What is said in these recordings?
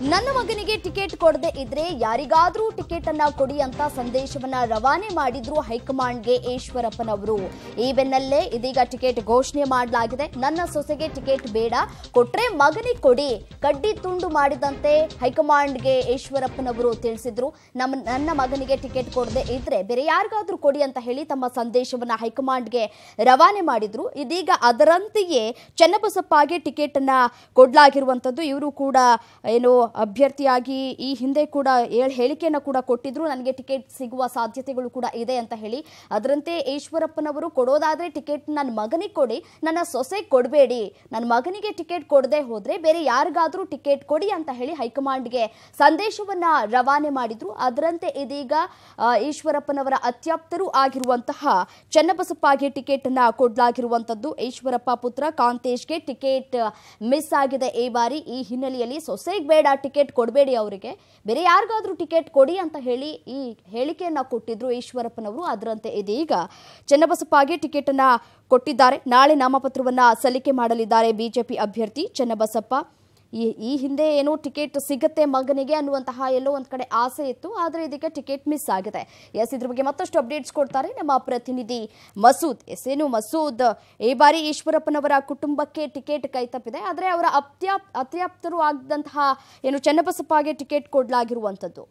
ನನ್ನ ಮಗನಿಗೆ ಟಿಕೆಟ್ ಕೊಡದೆ ಇದ್ರೆ ಯಾರಿಗಾದ್ರೂ ಟಿಕೆಟ್ ಅನ್ನ ಕೊಡಿ ಅಂತ ಸಂದೇಶವನ್ನ ರವಾನೆ ಮಾಡಿದ್ರು ಹೈಕಮಾಂಡ್ಗೆ ಈಶ್ವರಪ್ಪನವರು ಈ ಬೆನ್ನಲ್ಲೇ ಇದೀಗ ಟಿಕೆಟ್ ಘೋಷಣೆ ಮಾಡಲಾಗಿದೆ ನನ್ನ ಸೊಸೆಗೆ ಟಿಕೆಟ್ ಬೇಡ ಕೊಟ್ರೆ ಮಗನಿಗೆ ಕೊಡಿ ಕಡ್ಡಿ ತುಂಡು ಮಾಡಿದಂತೆ ಹೈಕಮಾಂಡ್ಗೆ ಈಶ್ವರಪ್ಪನವರು ತಿಳಿಸಿದ್ರು ನಮ್ಮ ನನ್ನ ಮಗನಿಗೆ ಟಿಕೆಟ್ ಕೊಡದೆ ಇದ್ರೆ ಬೇರೆ ಯಾರಿಗಾದ್ರೂ ಕೊಡಿ ಅಂತ ಹೇಳಿ ತಮ್ಮ ಸಂದೇಶವನ್ನ ಹೈಕಮಾಂಡ್ಗೆ ರವಾನೆ ಮಾಡಿದ್ರು ಇದೀಗ ಅದರಂತೆಯೇ ಚನ್ನಬಸಪ್ಪಗೆ ಟಿಕೆಟ್ ಅನ್ನ ಕೊಡ್ಲಾಗಿರುವಂತದ್ದು ಇವರು ಕೂಡ ಏನು ಅಭ್ಯರ್ಥಿಯಾಗಿ ಈ ಹಿಂದೆ ಕೂಡ ಹೇಳ್- ಹೇಳಿಕೆಯನ್ನ ಕೂಡ ಕೊಟ್ಟಿದ್ರು ನನಗೆ ಟಿಕೆಟ್ ಸಿಗುವ ಸಾಧ್ಯತೆಗಳು ಕೂಡ ಇದೆ ಅಂತ ಹೇಳಿ ಅದರಂತೆ ಈಶ್ವರಪ್ಪನವರು ಕೊಡೋದಾದ್ರೆ ಟಿಕೆಟ್ ನನ್ನ ಮಗನಿಗೆ ಕೊಡಿ ನನ್ನ ಸೊಸೆಗೆ ಕೊಡಬೇಡಿ ನನ್ನ ಮಗನಿಗೆ ಟಿಕೆಟ್ ಕೊಡದೆ ಹೋದ್ರೆ ಬೇರೆ ಯಾರಿಗಾದ್ರೂ ಟಿಕೆಟ್ ಕೊಡಿ ಅಂತ ಹೇಳಿ ಹೈಕಮಾಂಡ್ಗೆ ಸಂದೇಶವನ್ನ ರವಾನೆ ಮಾಡಿದ್ರು ಅದರಂತೆ ಇದೀಗ ಆ, ಈಶ್ವರಪ್ಪನವರ ಅತ್ಯಾಪ್ತರು ಆಗಿರುವಂತಹ ಚನ್ನಬಸಪ್ಪಗೆ ಟಿಕೆಟ್ ಅನ್ನ ಕೊಡ್ಲಾಗಿರುವಂತದ್ದು ಈಶ್ವರಪ್ಪ ಪುತ್ರ ಕಾಂತೇಶ್ಗೆ ಟಿಕೆಟ್ ಮಿಸ್ ಆಗಿದೆ ಈ ಬಾರಿ ಈ ಹಿನ್ನೆಲೆಯಲ್ಲಿ ಸೊಸೆಗೆ ಬೇಡ ಟಿಕೆಟ್ ಕೊಡಬೇಡಿ ಅವರಿಗೆ ಬೇರೆ ಯಾರಿಗಾದ್ರೂ ಟಿಕೆಟ್ ಕೊಡಿ ಅಂತ ಹೇಳಿ ಈ ಹೇಳಿಕೆಯನ್ನ ಕೊಟ್ಟಿದ್ರು ಈಶ್ವರಪ್ಪನವರು ಅದರಂತೆ ಇದೀಗ ಚನ್ನಬಸಪ್ಪಗೆ ಟಿಕೆಟ್ ಅನ್ನ ಕೊಟ್ಟಿದ್ದಾರೆ ನಾಳೆ ನಾಮಪತ್ರವನ್ನ ಸಲ್ಲಿಕೆ ಮಾಡಲಿದ್ದಾರೆ ಬಿಜೆಪಿ ಅಭ್ಯರ್ಥಿ ಚನ್ನಬಸಪ್ಪ ಈ ಈ ಹಿಂದೆ ಏನೋ ಟಿಕೆಟ್ ಸಿಗತ್ತೆ ಮಗನಿಗೆ ಅನ್ನುವಂತಹ ಎಲ್ಲೋ ಒಂದ್ ಕಡೆ ಆಸೆ ಇತ್ತು ಆದರೆ ಇದಕ್ಕೆ ಟಿಕೆಟ್ ಮಿಸ್ ಆಗಿದೆ ಎಸ್ ಇದ್ರ ಬಗ್ಗೆ ಮತ್ತಷ್ಟು ಅಪ್ಡೇಟ್ಸ್ ಕೊಡ್ತಾರೆ ನಮ್ಮ ಪ್ರತಿನಿಧಿ ಮಸೂದ್ ಎಸ್ ಏನು ಮಸೂದ್ ಈ ಬಾರಿ ಈಶ್ವರಪ್ಪನವರ ಕುಟುಂಬಕ್ಕೆ ಟಿಕೆಟ್ ಕೈತಪ್ಪಿದೆ ಆದರೆ ಅವರ ಅತ್ಯಾಪ್ ಅತ್ಯಾಪ್ತರು ಆಗದಂತಹ ಏನು ಚನ್ನಬಸಪ್ಪಗೆ ಟಿಕೆಟ್ ಕೊಡಲಾಗಿರುವಂಥದ್ದು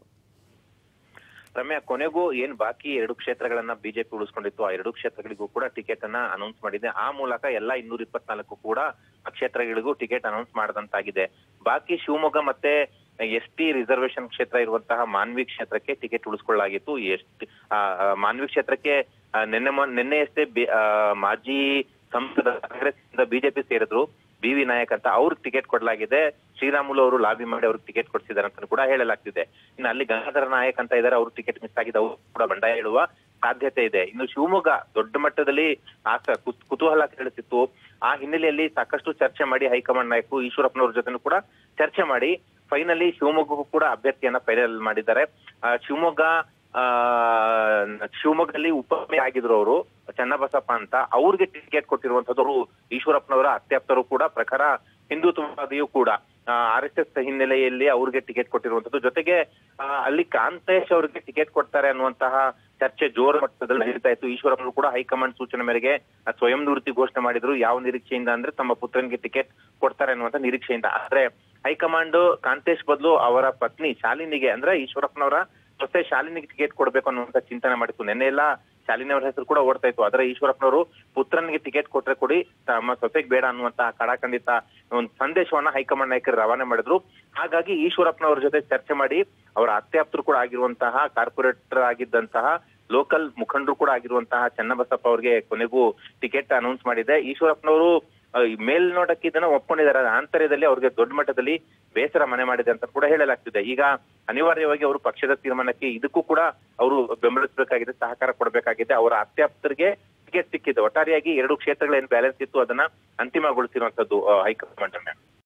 ರಮ್ಯಾ ಕೊನೆಗೂ ಏನ್ ಬಾಕಿ ಎರಡು ಕ್ಷೇತ್ರಗಳನ್ನ ಬಿಜೆಪಿ ಉಳಿಸ್ಕೊಂಡಿತ್ತು ಆ ಎರಡು ಕ್ಷೇತ್ರಗಳಿಗೂ ಕೂಡ ಟಿಕೆಟ್ ಅನ್ನ ಅನೌನ್ಸ್ ಮಾಡಿದೆ ಆ ಮೂಲಕ ಎಲ್ಲಾ ಇನ್ನೂರ ಇಪ್ಪತ್ನಾಲ್ಕು ಕೂಡ ಆ ಕ್ಷೇತ್ರಗಳಿಗೂ ಟಿಕೆಟ್ ಅನೌನ್ಸ್ ಮಾಡದಂತಾಗಿದೆ ಬಾಕಿ ಶಿವಮೊಗ್ಗ ಮತ್ತೆ ಎಸ್ ಟಿ ರಿಸರ್ವೇಶನ್ ಕ್ಷೇತ್ರ ಇರುವಂತಹ ಮಾನ್ವಿ ಕ್ಷೇತ್ರಕ್ಕೆ ಟಿಕೆಟ್ ಉಳಿಸ್ಕೊಳ್ಳಲಾಗಿತ್ತು ಎಸ್ ಮಾನ್ವಿ ಕ್ಷೇತ್ರಕ್ಕೆ ಆ, ನಿನ್ನೆ ಮೊನ್- ನಿನ್ನೆಯಷ್ಟೇ ಬಿ- ಆ, ಮಾಜಿ ಸಂಸದ ಕಾಂಗ್ರೆಸ್ ಬಿಜೆಪಿ ಸೇರಿದ್ರು ಬಿ ವಿ ನಾಯಕ್ ಅಂತ ಅವ್ರಿಗೆ ಟಿಕೆಟ್ ಕೊಡಲಾಗಿದೆ ಶ್ರೀರಾಮುಲು ಅವರು ಲಾಬಿ ಮಾಡಿ ಅವ್ರಿಗೆ ಟಿಕೆಟ್ ಕೊಡ್ಸಿದ್ದಾರೆ ಅಂತ ಕೂಡ ಹೇಳಲಾಗ್ತಿದೆ ಇನ್ನು ಅಲ್ಲಿ ಗಂಗಾಧರ ನಾಯಕ್ ಅಂತ ಇದ್ದಾರೆ ಅವ್ರು ಟಿಕೆಟ್ ಮಿಸ್ ಆಗಿದೆ ಅವರು ಕೂಡ ಬಂಡಾಯ ಹೇಳುವ ಸಾಧ್ಯತೆ ಇದೆ ಇನ್ನು ಶಿವಮೊಗ್ಗ ದೊಡ್ಡ ಮಟ್ಟದಲ್ಲಿ ಆಸ ಕುತ್- ಕುತೂಹಲ ಕೇಳಿಸಿತ್ತು ಆ ಹಿನ್ನೆಲೆಯಲ್ಲಿ ಸಾಕಷ್ಟು ಚರ್ಚೆ ಮಾಡಿ ಹೈಕಮಾಂಡ್ ನಾಯಕರು ಈಶ್ವರಪ್ಪನವ್ರ ಜೊತೆ ಕೂಡ ಚರ್ಚೆ ಮಾಡಿ ಫೈನಲಿ ಶಿವಮೊಗ್ಗಕ್ಕೂ ಕೂಡ ಅಭ್ಯರ್ಥಿಯನ್ನ ಫೈನಲ್ ಮಾಡಿದ್ದಾರೆ ಆ, ಶಿವಮೊಗ್ಗ ಆ ಶಿವಮೊಗ್ಗದಲ್ಲಿ ಉಪಮೆ ಆಗಿದ್ರು ಅವರು ಚನ್ನಬಸಪ್ಪ ಅಂತ ಅವ್ರಿಗೆ ಟಿಕೆಟ್ ಕೊಟ್ಟಿರುವಂತದ್ದು ಈಶ್ವರಪ್ಪನವರ ಅತ್ಯಾಪ್ತರು ಕೂಡ ಪ್ರಖರ ಹಿಂದುತ್ವವಾದಿಯೂ ಕೂಡ ಆರ್ ಎಸ್ ಎಸ್ ಹಿನ್ನೆಲೆಯಲ್ಲಿ ಅವ್ರಿಗೆ ಟಿಕೆಟ್ ಕೊಟ್ಟಿರುವಂತದ್ದು ಜೊತೆಗೆ ಆ, ಅಲ್ಲಿ ಕಾಂತೇಶ್ ಅವರಿಗೆ ಟಿಕೆಟ್ ಕೊಡ್ತಾರೆ ಅನ್ನುವಂತಹ ಚರ್ಚೆ ಜೋರ ಮಟ್ಟದಲ್ಲಿ ನಡೀತಾ ಇತ್ತು ಈಶ್ವರಪ್ಪನವರು ಕೂಡ ಹೈಕಮಾಂಡ್ ಸೂಚನೆ ಮೇರೆಗೆ ಆ, ಸ್ವಯಂ ನಿವೃತ್ತಿ ಘೋಷಣೆ ಮಾಡಿದ್ರು ಯಾವ ನಿರೀಕ್ಷೆಯಿಂದ ಅಂದ್ರೆ ತಮ್ಮ ಪುತ್ರನಿಗೆ ಟಿಕೆಟ್ ಕೊಡ್ತಾರೆ ಅನ್ನುವಂತ ನಿರೀಕ್ಷೆಯಿಂದ ಆದ್ರೆ ಹೈಕಮಾಂಡ್ ಕಾಂತೇಶ್ ಬದಲು ಅವರ ಪತ್ನಿ ಶಾಲಿನಿಗೆ ಅಂದ್ರೆ ಈಶ್ವರಪ್ಪನವರ ಸೊಸೆ ಶಾಲಿನಿಗೆ ಟಿಕೆಟ್ ಕೊಡ್ಬೇಕು ಅನ್ನುವಂತ ಚಿಂತನೆ ಮಾಡಿತ್ತು ನಿನ್ನೆ ಎಲ್ಲ ಶಾಲಿನಿ ಅವರ ಹೆಸರು ಕೂಡ ಓಡ್ತಾ ಇತ್ತು ಆದ್ರೆ ಈಶ್ವರಪ್ಪನವರು ಪುತ್ರನಿಗೆ ಟಿಕೆಟ್ ಕೊಟ್ರೆ ಕೊಡಿ ತಮ್ಮ ಸೊಸೆಗೆ ಬೇಡ ಅನ್ನುವಂತಹ ಕಡಾಖಂಡಿತ ಒಂದು ಸಂದೇಶವನ್ನ ಹೈಕಮಾಂಡ್ ನಾಯಕರು ರವಾನೆ ಮಾಡಿದ್ರು ಹಾಗಾಗಿ ಈಶ್ವರಪ್ಪನವರ ಜೊತೆ ಚರ್ಚೆ ಮಾಡಿ ಅವರ ಅತ್ಯಾಪ್ತರು ಕೂಡ ಆಗಿರುವಂತಹ ಕಾರ್ಪೊರೇಟರ್ ಆಗಿದ್ದಂತಹ ಲೋಕಲ್ ಮುಖಂಡರು ಕೂಡ ಆಗಿರುವಂತಹ ಚನ್ನಬಸಪ್ಪ ಅವರಿಗೆ ಕೊನೆಗೂ ಟಿಕೆಟ್ ಅನೌನ್ಸ್ ಮಾಡಿದೆ ಈಶ್ವರಪ್ಪನವರು ಆ, ಈ ಮೇಲ್ನೋಟಕ್ಕೆ ಇದನ್ನ ಒಪ್ಕೊಂಡಿದ್ದಾರೆ ಆದ್ರೆ ಆಂತರ್ಯದಲ್ಲಿ ಅವ್ರಿಗೆ ದೊಡ್ಡ ಮಟ್ಟದಲ್ಲಿ ಬೇಸರ ಮನೆ ಮಾಡಿದೆ ಅಂತ ಕೂಡ ಹೇಳಲಾಗ್ತಿದೆ ಈಗ ಅನಿವಾರ್ಯವಾಗಿ ಅವರು ಪಕ್ಷದ ತೀರ್ಮಾನಕ್ಕೆ ಇದಕ್ಕೂ ಕೂಡ ಅವರು ಬೆಂಬಲಿಸಬೇಕಾಗಿದೆ ಸಹಕಾರ ಕೊಡಬೇಕಾಗಿದೆ ಅವರ ಅತ್ಯಾಪ್ತರಿಗೆ ಟಿಕೆಟ್ ಸಿಕ್ಕಿದೆ ಒಟ್ಟಾರೆಯಾಗಿ ಎರಡು ಕ್ಷೇತ್ರಗಳೇನು ಬ್ಯಾಲೆನ್ಸ್ ಇತ್ತು ಅದನ್ನ ಅಂತಿಮಗೊಳಿಸಿರುವಂತದ್ದು ಆ, ಹೈಕಮಾಂಡ್ ಅನ್ನ